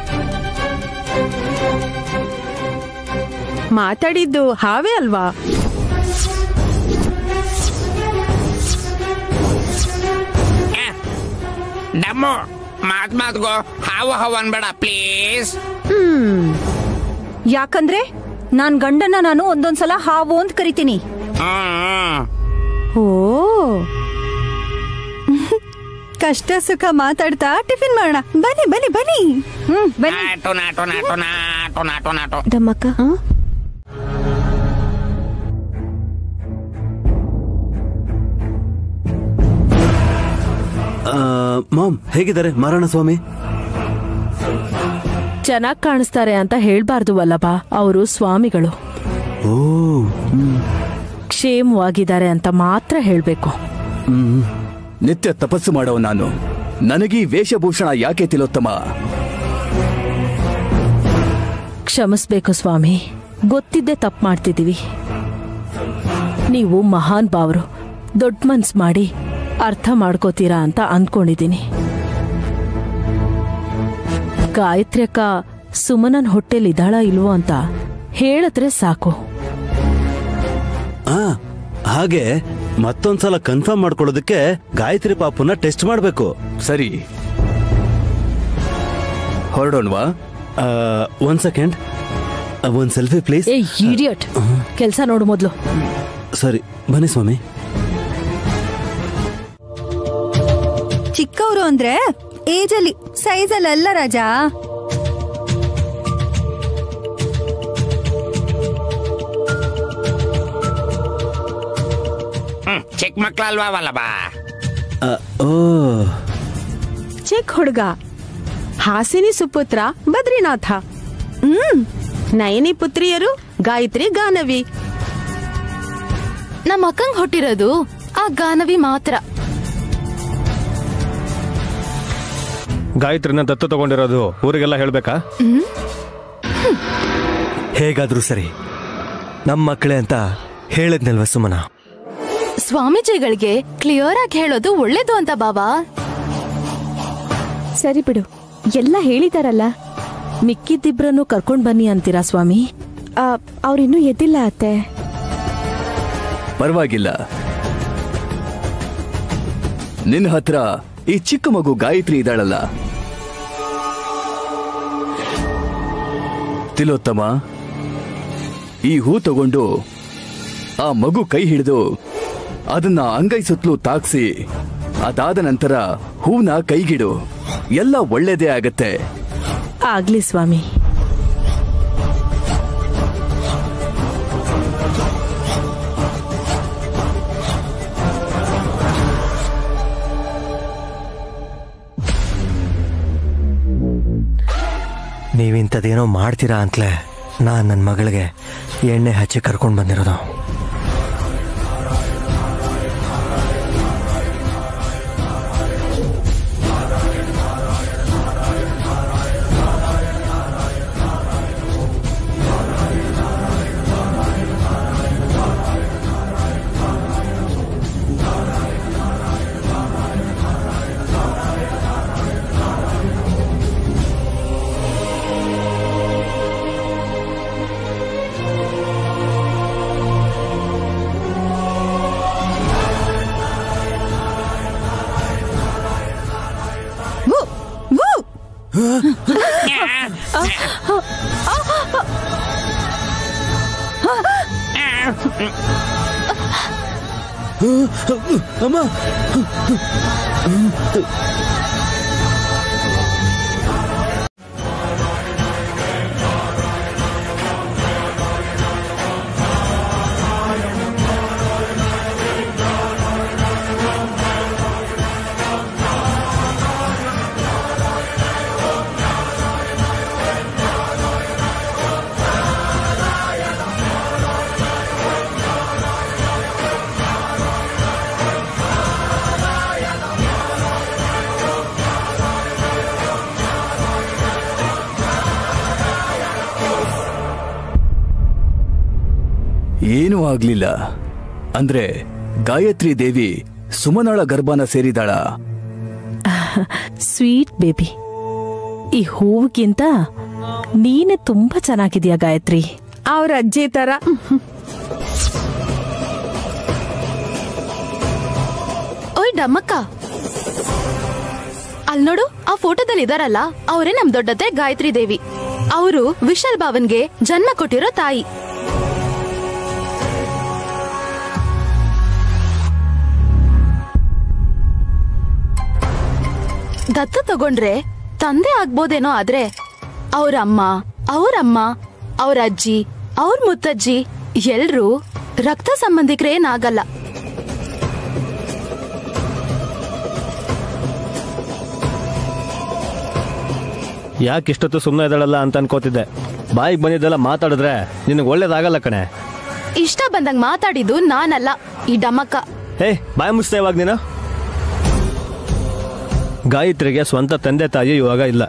ಮಾತಾಡಿದ್ದು ಹಾವೇ ಅಲ್ವಾ ಡಮ್ಮು ಮಾತ್ ಮಾತ್ಗೋ ಹಾವು ಹಾವು ಅನ್ಬೇಡ ಪ್ಲೀಸ್ ಹ್ಮ್ ಯಾಕಂದ್ರೆ ನಾನ್ ಗಂಡನ ನಾನು ಒಂದೊಂದ್ಸಲ ಹಾವು ಅಂತ ಕರಿತೀನಿ ಓ ಕಷ್ಟ ಸುಖ ಮಾತಾಡ್ತಾ ಟಿಫಿನ್ ಮಾಡೋಣ ಬನ್ನಿ ಬನ್ನಿ ಬನ್ನಿ ಹ್ಮ್ ನಾಟು ನಾಟು ನಾಟು ನಾಟು ನಾಟು ನಾಟು ಡಮ್ಮಕ್ಕ ಮಾಮ್ ಹೇಗಿದ್ದಾರೆ ಮಾರಾಯಣ ಸ್ವಾಮಿ ಚೆನ್ನಾಗ್ ಕಾಣಿಸ್ತಾರೆ ಅಂತ ಹೇಳ್ಬಾರ್ದು ವಲ್ಲಭ ಅವರು ಸ್ವಾಮಿಗಳು ಓ ಹ್ಮ್. ಕ್ಷೇಮವಾಗಿದ್ದಾರೆ ಅಂತ ಮಾತ್ರ ಹೇಳ್ಬೇಕು ಹ್ಮ್ ನಿತ್ಯ ತಪಸ್ಸು ಮಾಡವ ನಾನು ನನಗೀ ವೇಷಭೂಷಣ ಯಾಕೆ ತಿಲೋತ್ತಮ ಕ್ಷಮಿಸ್ಬೇಕು ಸ್ವಾಮಿ ಗೊತ್ತಿದ್ದೆ ತಪ್ಪು ಮಾಡ್ತಿದ್ದೀವಿ ನೀವು ಮಹಾನ್ ಭಾವರು ದೊಡ್ಡ ಮನ್ಸ್ ಮಾಡಿ ಅರ್ಥ ಮಾಡ್ಕೋತೀರಾ ಅಂತ ಅಂದ್ಕೊಂಡಿದ್ದೀನಿ ಗಾಯತ್ರಿ ಅಕ್ಕ ಸುಮನನ್ ಹೊಟ್ಟೆಲ್ ಇದ್ದಾಳ ಇಲ್ವೋ ಅಂತ ಹೇಳಿದ್ರೆ ಸಾಕು ಆ ಹಾಗೆ ಮತ್ತೊಂದ್ಸಲ ಕನ್ಫರ್ಮ್ ಮಾಡ್ಕೊಳ್ಳೋದಕ್ಕೆ ಗಾಯತ್ರಿ ಪಾಪುನ ಟೆಸ್ಟ್ ಮಾಡ್ಬೇಕು ಸರಿ ಹೊರಡೋಣವಾ ಒಂದ್ ಸೆಕೆಂಡ್ ಒಂದ್ ಸೆಲ್ಫಿ ಪ್ಲೀಸ್ ಏ ಇಡಿಯಟ್ ಕೆಲ್ಸ ನೋಡು ಮೊದ್ಲು ಸರಿ ಬನ್ನಿ ಸ್ವಾಮಿ ಚಿಕ್ಕವರು ಅಂದ್ರೆ ಏಜ್ ಅಲ್ಲಿ ಸೈಜ್ ಅಲ್ಲಿ ಅಲ್ಲ ರಾಜಾ ಹ್ಮ್ ಚಿಕ್ಕ ಮಕ್ಳಲ್ವಾ ವಲ್ಲಭ ಆ, ಓ ಚಿಕ್ಕ ಹುಡುಗ ಹಾಸಿನಿ ಸುಪುತ್ರ ಬದ್ರಿನಾಥ ಹ್ಮ್ ನಯನಿ ಪುತ್ರಿಯರು ಗಾಯತ್ರಿ ಗಾನವಿ ನಮ್ಮ ಅಕ್ಕಂಗ್ ಹೊಟ್ಟಿರೋದು ಆ ಗಾನವಿ ಮಾತ್ರ ಗಾಯತ್ರಿನ ದತ್ತು ತಗೊಂಡಿರೋದು ಊರಿಗೆಲ್ಲ ಹೇಳ್ಬೇಕಾ ಹೇಗಾದ್ರೂ ಸರಿ ನಮ್ಮ ಮಕ್ಕಳೇ ಅಂತ ಹೇಳಿದ್ನಲ್ವ ಸುಮನ ಸ್ವಾಮೀಜಿಗಳಿಗೆ ಕ್ಲಿಯರ್ ಆಗಿ ಹೇಳೋದು ಒಳ್ಳೇದು ಅಂತ ಬಾಬಾ ಸರಿ ಬಿಡು ಎಲ್ಲ ಹೇಳಿದಾರಲ್ಲ ಮಿಕ್ಕಿದ್ದಿಬ್ರನ್ನು ಕರ್ಕೊಂಡ್ ಬನ್ನಿ ಅಂತೀರಾ ಸ್ವಾಮಿ ಅವ್ರಿನ್ನೂ ಎದ್ದಿಲ್ಲ ಅತ್ತೆ ಪರವಾಗಿಲ್ಲ ನಿನ್ನ ಹತ್ರ ಈ ಚಿಕ್ಕ ಮಗು ಗಾಯತ್ರಿ ಇದ್ದಾಳಲ್ಲ ತಿಲೋತ್ತಮ ಈ ಹೂ ತಗೊಂಡು ಆ ಮಗು ಕೈ ಹಿಡಿದು ಅದನ್ನ ಅಂಗೈ ಸುತ್ತಲೂ ತಾಕ್ಸಿ ಅದಾದ ನಂತರ ಹೂನ ಕೈಗಿಡು ಎಲ್ಲ ಒಳ್ಳೇದೇ ಆಗತ್ತೆ ಆಗ್ಲಿ ಸ್ವಾಮಿ ನೀವಿಂಥದ್ದೇನೋ ಮಾಡ್ತೀರಾ ಅಂತಲೇ ನಾನು ನನ್ನ ಮಗಳಿಗೆ ಎಣ್ಣೆ ಹಚ್ಚಿ ಕರ್ಕೊಂಡು ಬಂದಿರೋದು ಅಮ್ಮ ಏನೂ ಆಗ್ಲಿಲ್ಲ ಅಂದ್ರೆ ಗಾಯತ್ರಿ ದೇವಿ ಸುಮನಳ ಗರ್ಭನ ಸೇರಿದಾಳ ಸ್ವೀಟ್ ಬೇಬಿ ಈ ಹೂವಿಗಿಂತ ನೀನೆ ತುಂಬಾ ಚೆನ್ನಾಗಿದ್ಯಾ ಗಾಯತ್ರಿ ಅವ್ರ ಅಜ್ಜಿ ತರ ಓಯ್ ಡಮ್ಮಕ್ಕ ಅಲ್ ನೋಡು ಆ ಫೋಟೋದಲ್ಲಿ ಇದಾರಲ್ಲ ಅವರೇ ನಮ್ ದೊಡ್ಡತ್ತೆ ಗಾಯತ್ರಿ ದೇವಿ ಅವರು ವಿಶಾಲ್ ಭಾವನ್ಗೆ ಜನ್ಮ ಕೊಟ್ಟಿರೋ ತಾಯಿ ದತ್ತು ತಗೊಂಡ್ರೆ ತಂದೆ ಆಗ್ಬೋದೇನೋ ಆದ್ರೆ ಅವ್ರ ಅಮ್ಮ ಅವ್ರಮ್ಮ ಅವ್ರ ಅಜ್ಜಿ ಅವ್ರ ಮುತ್ತಜ್ಜಿ ಎಲ್ರೂ ರಕ್ತ ಸಂಬಂಧಿಕರೇನಾಗಲ್ಲ ಯಾಕೆ ಇಷ್ಟೊತ್ತು ಸುಮ್ಮನೆ ಇದ್ದಾಳಲ್ಲ ಅಂತ ಅನ್ಕೋತಿದ್ದೆ ಬಾಯಿಗೆ ಬಂದಿದ್ದೆಲ್ಲ ಮಾತಾಡಿದ್ರೆ ನಿನಗೆ ಒಳ್ಳೇದಾಗಲ್ಲ ಕಣೆ ಇಷ್ಟ ಬಂದಂಗ್ ಮಾತಾಡಿದ್ದು ನಾನಲ್ಲ ಈ ಡಮಕ್ಕ ಏ ಬಾಯಿ ಮುಚ್ತಾ ಇವಾಗ ನೀನು ಗಾಯತ್ರಿಗೆ ಸ್ವಂತ ತಂದೆ ತಾಯಿ ಇವಾಗ ಇಲ್ಲ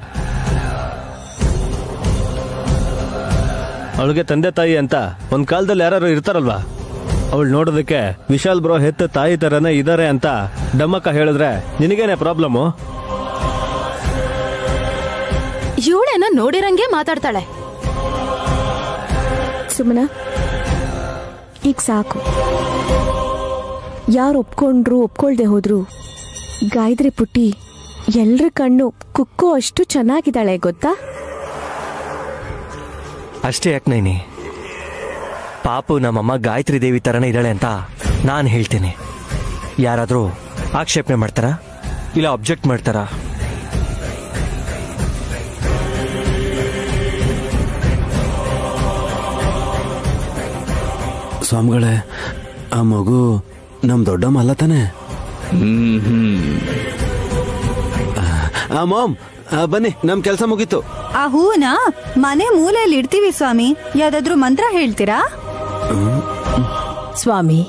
ಅವಳಿಗೆ ತಂದೆ ತಾಯಿ ಅಂತ ಒಂದ್ ಕಾಲದಲ್ಲಿ ಯಾರು ಇರ್ತಾರಲ್ವಾ ಅವಳು ನೋಡೋದಕ್ಕೆ ವಿಶಾಲ್ ಬ್ರೋ ಹೆತ್ತ ತಾಯಿ ತರನೇ ಇದಾರೆ ಅಂತ ಡಮ್ಮಕ್ಕ ಹೇಳಿದ್ರೆ ನಿನಗೇನೆ ಪ್ರಾಬ್ಲಮ್ಮು ಇವಳೇನೋ ನೋಡಿರಂಗೆ ಮಾತಾಡ್ತಾಳೆ ಸುಮನ ಈಗ ಸಾಕು ಯಾರು ಒಪ್ಕೊಂಡ್ರು ಒಪ್ಕೊಳ್ದೆ ಹೋದ್ರು ಗಾಯತ್ರಿ ಪುಟ್ಟಿ ಎಲ್ರ ಕಣ್ಣು ಕುಕ್ಕೋ ಅಷ್ಟು ಚೆನ್ನಾಗಿದ್ದಾಳೆ ಗೊತ್ತಾ ಅಷ್ಟೇ ಯಾಕೆ ನೈನಿ ಪಾಪು ನಮ್ಮಮ್ಮ ಗಾಯತ್ರಿ ದೇವಿ ಥರನೇ ಇದ್ದಾಳೆ ಅಂತ ನಾನು ಹೇಳ್ತೀನಿ ಯಾರಾದರೂ ಆಕ್ಷೇಪಣೆ ಮಾಡ್ತಾರಾ ಇಲ್ಲ ಅಬ್ಜೆಕ್ಟ್ ಮಾಡ್ತಾರಾ ಸ್ವಾಮಿಗಳೇ ಆ ಮಗು ನಮ್ ದೊಡ್ಡಮ್ಮ ಅಲ್ಲ ತಾನೆ ಆ ಮಾಮ್ ಆ, ಬನ್ನಿ ನಮ್ ಕೆಲಸ ಮುಗೀತು ಆ ಹೂವನ ಮನೆ ಮೂಲೆಯಲ್ಲಿ ಇಡ್ತೀವಿ ಸ್ವಾಮಿ ಯಾವ್ದಾದ್ರು ಮಂತ್ರ ಹೇಳ್ತೀರಾ ಸ್ವಾಮಿ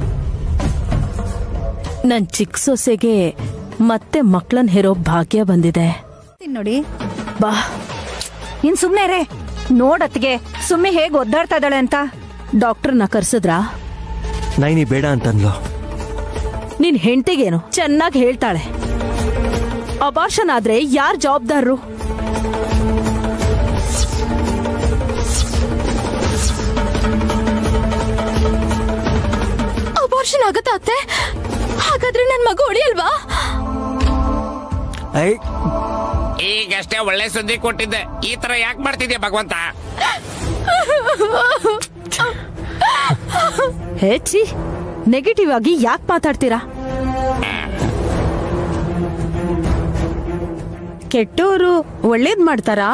ನನ್ ಚಿಕ್ಕ ಸೊಸೆಗೆ ಮತ್ತೆ ಮಕ್ಳನ್ ಹೆರೋ ಭಾಗ್ಯ ಬಂದಿದೆ ನೋಡಿ ಬಾ ಇನ್ ಸುಮ್ನೆ ರೇ ನೋಡತ್ಗೆ ಸುಮ್ಮನೆ ಹೇಗ್ ಒದ್ದಾಡ್ತಾ ಇದ್ದಾಳೆ ಅಂತ ಡಾಕ್ಟರ್ನ ಕರ್ಸಿದ್ರಾ ನೈನಿ ಬೇಡ ಅಂತಂದ್ಲು ನಿನ್ ಹೆಂಡತಿಗೇನು ಚೆನ್ನಾಗಿ ಹೇಳ್ತಾಳೆ ಅಬಾರ್ಷನ್ ಆದ್ರೆ ಯಾರ್ ಜವಾಬ್ದಾರರು ಅಬಾರ್ಷನ್ ಆಗತ್ತಾ ಅತ್ತೆ ಹಾಗಾದ್ರೆ ನನ್ ಮಗು ಉಳಿಯಲ್ವಾ ಐ ಈಗಷ್ಟೇ ಒಳ್ಳೆ ಸುದ್ದಿ ಕೊಟ್ಟಿದ್ದೆ ಈ ತರ ಯಾಕೆ ಮಾಡ್ತಿದ್ಯಾ ಭಗವಂತ ಹೆಚ್ಚಿ ನೆಗೆಟಿವ್ ಆಗಿ ಯಾಕೆ ಮಾತಾಡ್ತೀರಾ ಕೆಟ್ಟೋರು ಒಳ್ಳೇದ್ ಮಾಡ್ತಾರಾ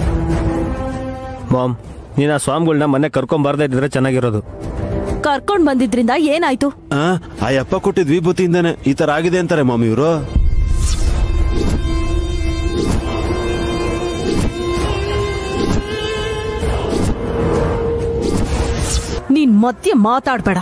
ಮಾಮ್ ನೀನು ಆ ಸ್ವಾಮಿಗಳನ್ನ ಮನೆ ಕರ್ಕೊಂಬಾರ್ದೇ ಇದ್ರೆ ಚೆನ್ನಾಗಿರೋದು ಕರ್ಕೊಂಡ್ ಬಂದಿದ್ರಿಂದ ಏನಾಯ್ತು ಆ ಆ ಯಪ್ಪ ಕೊಟ್ಟಿದ್ ವಿಭೂತಿಯಿಂದಾನೆ ಈ ತರ ಆಗಿದೆ ಅಂತಾರೆ ಮಾಮ್ ಇವರು ನೀನ್ ಮಧ್ಯೆ ಮಾತಾಡ್ಬೇಡ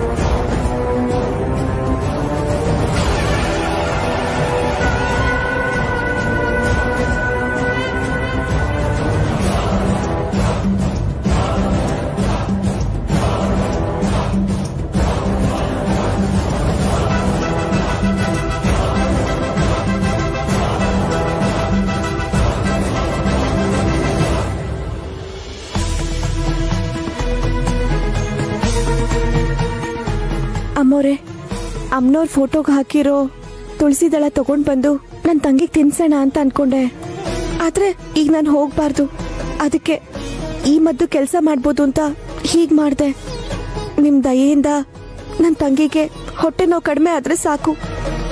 ಅಮ್ಮೋರೆ ಅಮ್ಮನವ್ರ ಫೋಟೋಗೆ ಹಾಕಿರೋ ತುಳಸಿ ದಳ ತಗೊಂಡ್ ಬಂದು ನನ್ನ ತಂಗಿಗೆ ತಿನ್ಸೋಣ ಅಂತ ಅನ್ಕೊಂಡೆ ಆದ್ರೆ ಈಗ ನಾನು ಹೋಗ್ಬಾರ್ದು ಅದಕ್ಕೆ ಈ ಮದ್ದು ಕೆಲಸ ಮಾಡ್ಬೋದು ಅಂತ ಹೀಗ್ ಮಾಡ್ದೆ ನಿಮ್ ದಯೆಯಿಂದ ನನ್ನ ತಂಗಿಗೆ ಹೊಟ್ಟೆ ನೋವು ಕಡಿಮೆ ಆದ್ರೆ ಸಾಕು